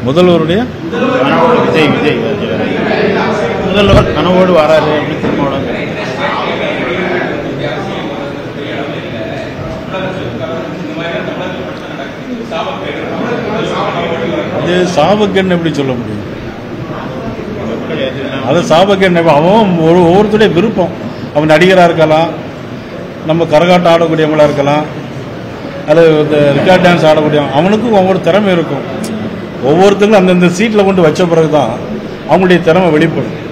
முதல்வருடைய கனவோடு விஜய் விஜய் முதல்வர் கனவோடு வராரு அப்படின்னு திருமாவளவன் இது சாபக்கேன்னு எப்படி சொல்ல முடியும் மக்கள் எதுனா அது சாபக்கேன்னு அவன் ஒரு ஒவ்வொருத்தருடைய விருப்பம் அவன் நடிகராக இருக்கலாம் நம்ம கரகாட்டம் ஆடக்கூடியவங்களா இருக்கலாம் அது இந்த ரிக்கார்ட் டான்ஸ் ஆடக்கூடிய அவனுக்கும் ஒவ்வொரு திறமை இருக்கும் ஒவ்வொருத்தங்களும் அந்தந்த சீட்டில் கொண்டு வச்ச பிறகு தான் அவங்களுடைய திறமை வெளிப்படும்